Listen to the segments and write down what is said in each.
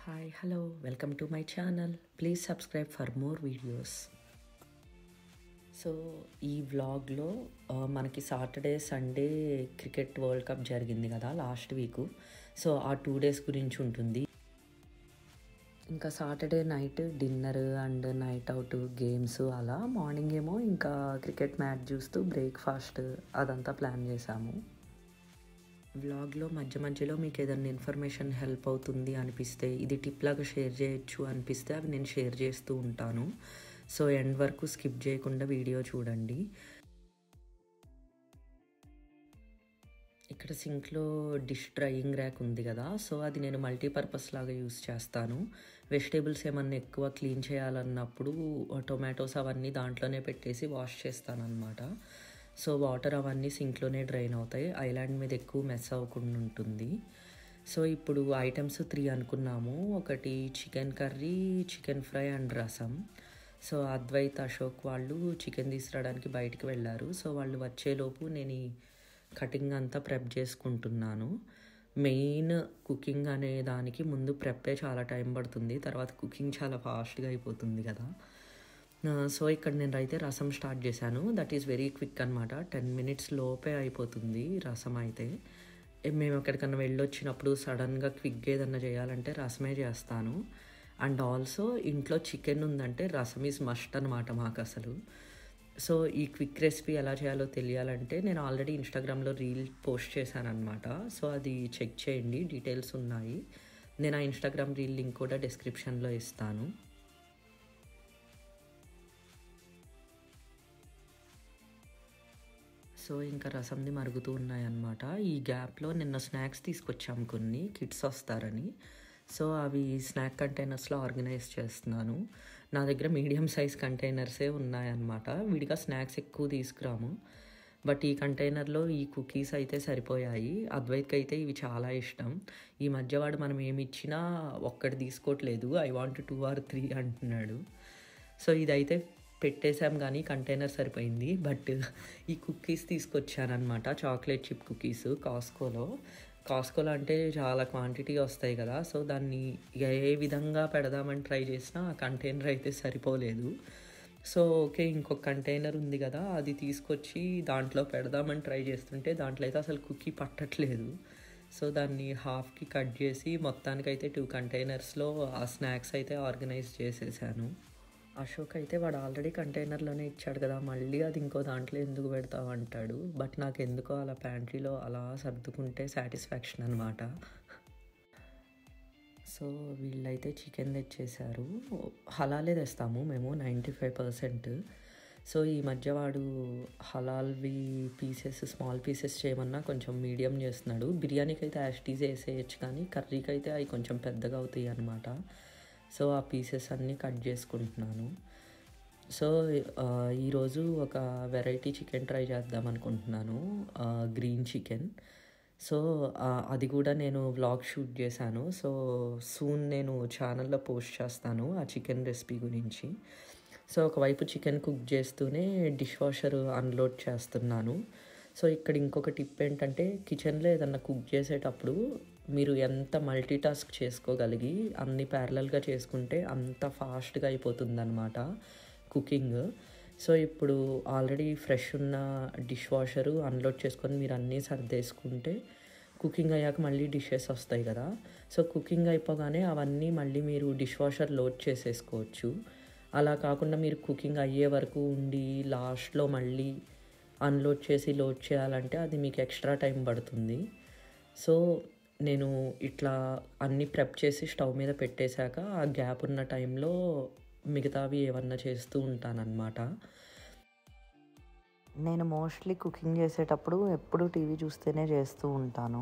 Hi hello welcome to my channel please subscribe for more videos so ఈ వ్లాగ్లో మనకి Saturday Sunday cricket world cup జరిగింది కదా last week so ఆ two days గురించి ఉంటుంది ఇంకా Saturday night dinner and night out games అలా మార్నింగ్ ఏమో ఇంకా క్రికెట్ మ్యాచ్ చూస్తూ బ్రేక్ఫాస్ట్ అదంతా ప్లాన్ చేసాము వ్లాగ్లో మధ్య మధ్యలో మీకు ఏదైనా ఇన్ఫర్మేషన్ హెల్ప్ అవుతుంది అనిపిస్తే ఇది టిప్ లాగా షేర్ చేయొచ్చు అనిపిస్తే అవి నేను షేర్ చేస్తూ ఉంటాను సో ఎండ్ వరకు స్కిప్ చేయకుండా వీడియో చూడండి ఇక్కడ సింక్లో డిష్ డ్రైయింగ్ ర్యాక్ ఉంది కదా సో అది నేను మల్టీపర్పస్ లాగా యూస్ చేస్తాను వెజిటేబుల్స్ ఏమన్నా ఎక్కువ క్లీన్ చేయాలన్నప్పుడు టొమాటోస్ అవన్నీ దాంట్లోనే పెట్టేసి వాష్ చేస్తాను అనమాట సో వాటర్ అవన్నీ సింక్లోనే డ్రైన్ అవుతాయి ఐలాండ్ మీద ఎక్కువ మెస్ అవ్వకుండా ఉంటుంది సో ఇప్పుడు ఐటమ్స్ త్రీ అనుకున్నాము ఒకటి chicken curry chicken fry and rasam so Advait Ashok వాళ్ళు చికెన్ తీసుకురావడానికి బయటికి వెళ్ళారు సో వాళ్ళు వచ్చేలోపు నేను ఈ కటింగ్ అంతా ప్రెప్ చేసుకుంటున్నాను మెయిన్ కుకింగ్ అనే దానికి ముందు ప్రెప్పే చాలా టైం పడుతుంది తర్వాత కుకింగ్ చాలా ఫాస్ట్గా అయిపోతుంది కదా సో ఇక్కడ నేను అయితే రసం స్టార్ట్ చేశాను దట్ ఈస్ వెరీ క్విక్ అనమాట టెన్ మినిట్స్ లోపే అయిపోతుంది రసం అయితే మేము ఎక్కడికన్నా వెళ్ళొచ్చినప్పుడు సడన్గా క్విక్గా ఏదన్నా చేయాలంటే రసమే చేస్తాను అండ్ ఆల్సో ఇంట్లో చికెన్ ఉందంటే రసం ఈజ్ మస్ట్ అనమాట మాకు అసలు సో ఈ క్విక్ రెసిపీ ఎలా చేయాలో తెలియాలంటే నేను ఆల్రెడీ ఇన్స్టాగ్రామ్లో రీల్ పోస్ట్ చేశాను అనమాట సో అది చెక్ చేయండి డీటెయిల్స్ ఉన్నాయి నేను ఆ ఇన్స్టాగ్రామ్ రీల్ లింక్ కూడా డిస్క్రిప్షన్లో ఇస్తాను సో ఇంకా రసంది మరుగుతూ ఉన్నాయన్నమాట ఈ గ్యాప్లో నిన్న స్నాక్స్ తీసుకొచ్చాము కొన్ని కిడ్స్ వస్తారని సో అవి స్నాక్ కంటైనర్స్లో ఆర్గనైజ్ చేస్తున్నాను నా దగ్గర మీడియం సైజ్ కంటైనర్సే ఉన్నాయన్నమాట విడిగా స్నాక్స్ ఎక్కువ తీసుకురాము బట్ ఈ కంటైనర్లో ఈ కుకీస్ అయితే సరిపోయాయి అద్వైత్కి అయితే ఇవి చాలా ఇష్టం ఈ మధ్య వాడు మనం ఏమి ఇచ్చినా ఒక్కటి తీసుకోవట్లేదు I want two or three అంటున్నాడు సో ఇదైతే పెట్టేశాం కానీ కంటైనర్ సరిపోయింది బట్ ఈ కుకీస్ తీసుకొచ్చానమాట చాక్లెట్ చిప్ కుకీస్ కాస్కోలో కాస్కోలో అంటే చాలా క్వాంటిటీ వస్తాయి కదా సో దాన్ని ఏ విధంగా పెడదామని ట్రై చేసినా ఆ కంటైనర్ అయితే సరిపోలేదు సో ఓకే ఇంకొక కంటైనర్ ఉంది కదా అది తీసుకొచ్చి దాంట్లో పెడదామని ట్రై చేస్తుంటే దాంట్లో అయితే అసలు కుకీ పట్టట్లేదు సో దాన్ని హాఫ్కి కట్ చేసి మొత్తానికైతే టూ కంటైనర్స్లో ఆ స్నాక్స్ అయితే ఆర్గనైజ్ చేసేసాను అశోక్ అయితే వాడు ఆల్రెడీ కంటైనర్లోనే ఇచ్చాడు కదా మళ్ళీ అది ఇంకో దాంట్లో ఎందుకు పెడతావు అంటాడు బట్ నాకు ఎందుకో అలా ప్యాంట్రీలో అలా సర్దుకుంటే సాటిస్ఫాక్షన్ అనమాట సో వీళ్ళైతే చికెన్ తెచ్చేసారు హలాలే తెస్తాము మేము నైంటీ ఫైవ్ పర్సెంట్ సో ఈ మధ్య వాడు హలాల్వి పీసెస్ స్మాల్ పీసెస్ చేయమన్నా కొంచెం మీడియం చేస్తున్నాడు బిర్యానీకి అయితే యాస్టీజ్ వేసేయచ్చు కానీ కర్రీకి అయితే అవి కొంచెం పెద్దగా అవుతాయి అనమాట సో ఆ పీసెస్ అన్నీ కట్ చేసుకుంటున్నాను సో ఈరోజు ఒక వెరైటీ చికెన్ ట్రై చేద్దాం అనుకుంటున్నాను గ్రీన్ చికెన్ సో అది కూడా నేను వ్లాగ్ షూట్ చేశాను సో సూన్ నేను ఛానల్లో పోస్ట్ చేస్తాను ఆ చికెన్ రెసిపీ గురించి సో ఒకవైపు చికెన్ కుక్ చేస్తూనే డిష్ వాషర్ అన్లోడ్ చేస్తున్నాను సో ఇక్కడ ఇంకొక టిప్ ఏంటంటే కిచెన్లో ఏదన్నా కుక్ చేసేటప్పుడు మీరు ఎంత మల్టీ టాస్క్ చేసుకోగలిగి అన్ని ప్యారలల్గా చేసుకుంటే అంత ఫాస్ట్గా అయిపోతుంది అనమాట కుకింగ్ సో ఇప్పుడు ఆల్రెడీ ఫ్రెష్ ఉన్న డిష్ వాషరు అన్లోడ్ చేసుకొని మీరు అన్నీ సర్దేసుకుంటే కుకింగ్ అయ్యాక మళ్ళీ డిషెస్ వస్తాయి కదా సో కుకింగ్ అయిపోగానే అవన్నీ మళ్ళీ మీరు డిష్ వాషర్ లోడ్ చేసేసుకోవచ్చు అలా కాకుండా మీరు కుకింగ్ అయ్యే వరకు ఉండి లాస్ట్లో మళ్ళీ అన్లోడ్ చేసి లోడ్ చేయాలంటే అది మీకు ఎక్స్ట్రా టైం పడుతుంది సో నేను ఇట్లా అన్నీ ప్రెప్ చేసి స్టవ్ మీద పెట్టేశాక ఆ గ్యాప్ ఉన్న టైంలో మిగతావి ఏమన్నా చేస్తూ ఉంటానన్నమాట నేను మోస్ట్లీ కుకింగ్ చేసేటప్పుడు ఎప్పుడు టీవీ చూస్తేనే చేస్తూ ఉంటాను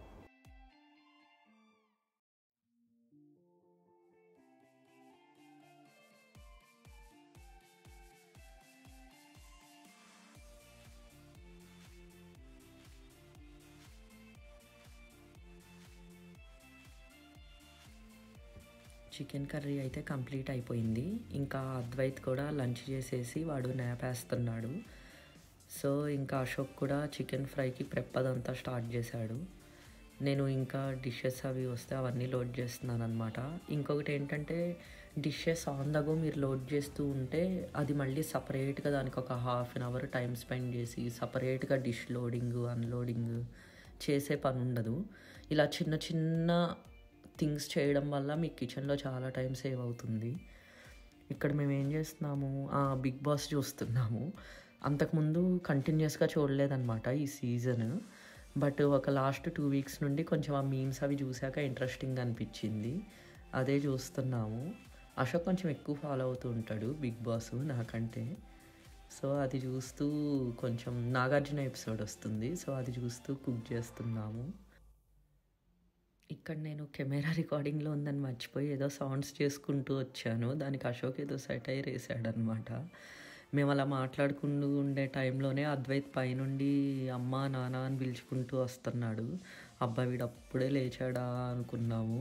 చికెన్ కర్రీ అయితే కంప్లీట్ అయిపోయింది ఇంకా అద్వైత్ కూడా లంచ్ చేసేసి వాడు నేపేస్తున్నాడు సో ఇంకా అశోక్ కూడా చికెన్ ఫ్రైకి ప్రెప్ అదంతా స్టార్ట్ చేశాడు నేను ఇంకా డిషెస్ అవి వస్తే అవన్నీ లోడ్ చేస్తున్నాను అనమాట ఇంకొకటి ఏంటంటే డిషెస్ ఆన్ ద గో మీరు లోడ్ చేస్తూ ఉంటే అది మళ్ళీ సపరేట్గా దానికి ఒక half an hour time spend చేసి సపరేట్గా డిష్ లోడింగ్ అన్లోడింగ్ చేసే పని ఉండదు ఇలా చిన్న చిన్న థింగ్స్ చేయడం వల్ల మీ కిచెన్లో చాలా టైం సేవ్ అవుతుంది ఇక్కడ మేము ఏం చేస్తున్నాము బిగ్ బాస్ చూస్తున్నాము అంతకుముందు కంటిన్యూస్గా చూడలేదన్నమాట ఈ సీజన్ బట్ ఒక లాస్ట్ టూ వీక్స్ నుండి కొంచెం ఆ మీమ్స్ అవి చూశాక ఇంట్రెస్టింగ్ అనిపించింది అదే చూస్తున్నాము అశోక్ కొంచెం ఎక్కువ ఫాలో అవుతూ ఉంటాడు బిగ్ బాస్ నాకంటే సో అది చూస్తూ కొంచెం నాగార్జున ఎపిసోడ్ వస్తుంది సో అది చూస్తూ కుక్ చేస్తున్నాము ఇక్కడ నేను కెమెరా రికార్డింగ్లో ఉందని మర్చిపోయి ఏదో సౌండ్స్ చేసుకుంటూ వచ్చాను దానికి అశోక్ ఏదో సెటైర్ వేసాడనమాట మేము అలా మాట్లాడుకుంటూ ఉండే టైంలోనే అద్వైత్ పైనుండి అమ్మ నాన్న అని పిలుచుకుంటూ వస్తున్నాడు అబ్బాయి వీడు అప్పుడే లేచాడా అనుకున్నాము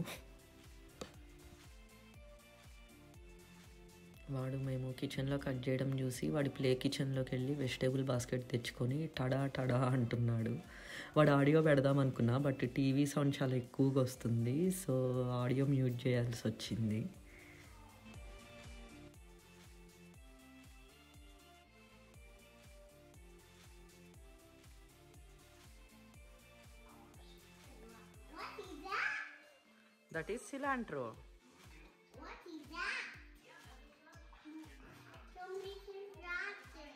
వాడు మేము కిచెన్లో కట్ చేయడం చూసి వాడి ప్లే కిచెన్లోకి వెళ్ళి వెజిటేబుల్ బాస్కెట్ తెచ్చుకొని టడా టడా అంటున్నాడు వాడు ఆడియో పెడదాం అనుకున్నా బట్ టీవీ సౌండ్ చాలా ఎక్కువగా వస్తుంది సో ఆడియో మ్యూట్ చేయాల్సి వచ్చింది What is that? That is cilantro What is that? Show me some glasses.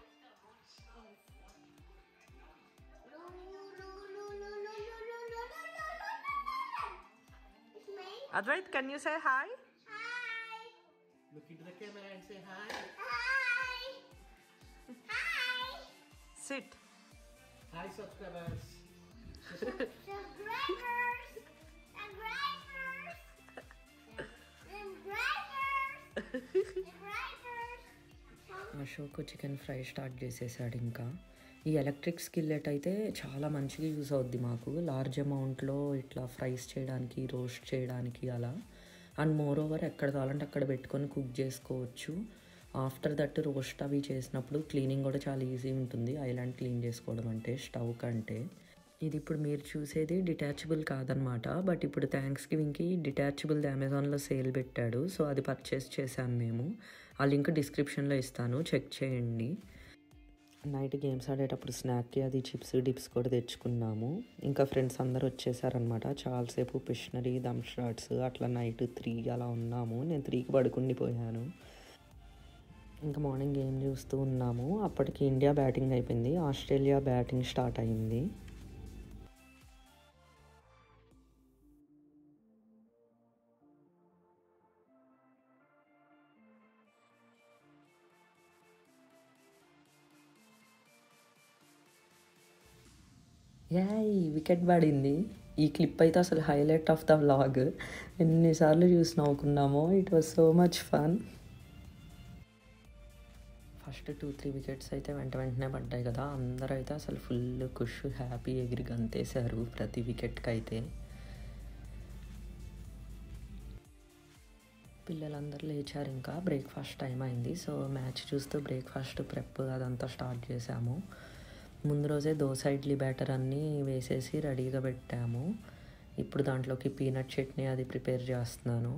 No, no, no, no, no, no, no, no, no, no, no, no, no, no. It's me. Advait can you say hi Hi. Look into the camera and say hi. Hi. Hi. Sit Hi, subscribers. Subscribers. Subscribers. Subscribers. Subscribers. Ashok chicken fry start చేసేసాడు ఇంకా ఈ electric skillet అయితే చాలా మంచిగా use అవుద్ది మాకు large అమౌంట్లో ఇట్లా fries చేయడానికి రోస్ట్ చేయడానికి అలా అండ్ మోర్ ఓవర్ ఎక్కడ కావాలంటే అక్కడ పెట్టుకొని కుక్ చేసుకోవచ్చు ఆఫ్టర్ దట్ రోస్ట్ అవి చేసినప్పుడు క్లీనింగ్ కూడా చాలా ఈజీ ఉంటుంది ఐలాండ్ క్లీన్ చేసుకోవడం అంటే స్టవ్ కంటే ఇది ఇప్పుడు మీరు చూసేది డిటాచబుల్ కాదనమాట బట్ ఇప్పుడు థ్యాంక్స్ గివింగ్కి డిటాచబుల్ అమెజాన్లో సేల్ పెట్టాడు సో అది పర్చేస్ చేశాను మేము ఆ లింక్ డిస్క్రిప్షన్లో ఇస్తాను చెక్ చేయండి నైట్ గేమ్స్ ఆడేటప్పుడు స్నాక్కి అది చిప్స్ డిప్స్ కూడా తెచ్చుకున్నాము ఇంకా ఫ్రెండ్స్ అందరు వచ్చేసారనమాట చాలాసేపు పిషనరీ దమ్ షాట్స్ అట్లా నైట్ త్రీ అలా ఉన్నాము నేను త్రీకి పడుకుండిపోయాను ఇంకా మార్నింగ్ గేమ్ చూస్తూ ఉన్నాము అప్పటికి ఇండియా బ్యాటింగ్ అయిపోయింది ఆస్ట్రేలియా బ్యాటింగ్ స్టార్ట్ అయింది యాయ్ వికెట్ పడింది ఈ క్లిప్ అయితే అసలు హైలైట్ ఆఫ్ ద వ్లాగ్ ఎన్నిసార్లు చూసి నవ్వుకున్నామో it was so much fun first two three wickets అయితే వెంట వెంటనే పడ్డాయి కదా అందరూ అయితే అసలు ఫుల్ ఖుష్ హ్యాపీ ఎగిరి గంతేశారు ప్రతి వికెట్కి అయితే పిల్లలందరూ లేచారు ఇంకా బ్రేక్ఫాస్ట్ టైం అయింది సో మ్యాచ్ చూస్తూ బ్రేక్ఫాస్ట్ ప్రెప్ అదంతా స్టార్ట్ చేసాము ముందు రోజే దోశ ఇడ్లీ బ్యాటర్ అన్నీ వేసేసి రెడీగా పెట్టాము ఇప్పుడు దాంట్లోకి పీనట్ చట్నీ అది ప్రిపేర్ చేస్తున్నాను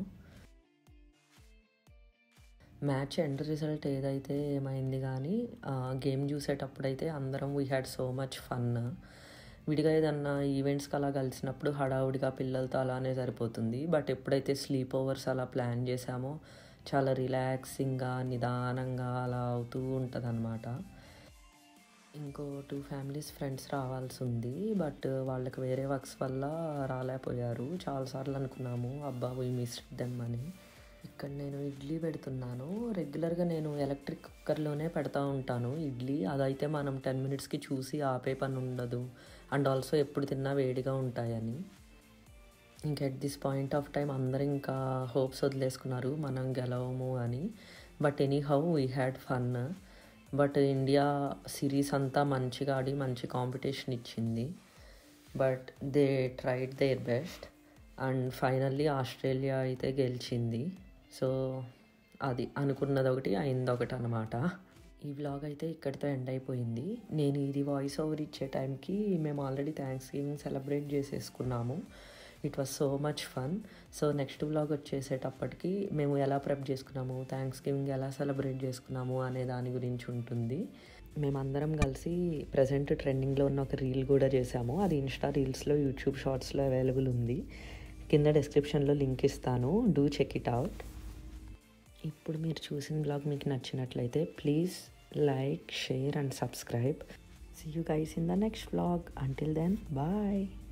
మ్యాచ్ ఎండ్ రిజల్ట్ ఏదైతే ఏమైంది కానీ గేమ్ చూసేటప్పుడైతే అందరం we had so much fun విడిగా ఏదన్నా ఈవెంట్స్కి అలా కలిసినప్పుడు హడావుడిగా పిల్లలతో అలానే సరిపోతుంది బట్ ఎప్పుడైతే స్లీప్ ఓవర్స్ అలా ప్లాన్ చేసామో చాలా రిలాక్సింగ్గా నిదానంగా అలా అవుతూ ఉంటుంది ఇంకో టూ ఫ్యామిలీస్ ఫ్రెండ్స్ రావాల్సి ఉంది బట్ వాళ్ళకి వేరే వర్క్స్ వల్ల రాలేకపోయారు చాలాసార్లు అనుకున్నాము అబ్బా వీ మిస్ దెమ్ అని ఇక్కడ నేను ఇడ్లీ పెడుతున్నాను రెగ్యులర్గా నేను ఎలక్ట్రిక్ కుక్కర్లోనే పెడతా ఉంటాను ఇడ్లీ అదైతే మనం టెన్ మినిట్స్కి చూసి ఆపే పని ఉండదు అండ్ ఆల్సో ఎప్పుడు తిన్నా వేడిగా ఉంటాయని ఇంకా at this point of time అందరు ఇంకా హోప్స్ వదిలేసుకున్నారు మనం గెలవము అని but anyhow we had fun but India series అంతా మంచిగా ఆడి మంచి కాంపిటీషన్ ఇచ్చింది but they tried their best and finally Australia అయితే గెలిచింది సో అది అనుకున్నది ఒకటి అయింది ఒకటి అనమాట ఈ వ్లాగ్ అయితే ఇక్కడితో ఎండ్ అయిపోయింది నేను ఇది వాయిస్ ఓవర్ ఇచ్చే టైంకి మేము ఆల్రెడీ థ్యాంక్స్ గివింగ్ సెలబ్రేట్ చేసేసుకున్నాము it was so much fun so next vlog వచ్చేసేటప్పటికి మేము ఎలా ప్రెప్ చేసుకున్నాము థ్యాంక్స్ గివింగ్ ఎలా సెలబ్రేట్ చేసుకున్నాము అనే దాని గురించి ఉంటుంది మేమందరం కలిసి ప్రజెంట్ ట్రెండింగ్లో ఉన్న ఒక రీల్ కూడా చేసాము అది ఇన్స్టా రీల్స్లో యూట్యూబ్ షార్ట్స్లో అవైలబుల్ ఉంది కింద డిస్క్రిప్షన్లో లింక్ ఇస్తాను డూ చెక్ ఇట్ అవుట్ ఇప్పుడు మీరు చూసిన బ్లాగ్ మీకు నచ్చినట్లయితే please like share and subscribe see you guys in the next blog until then bye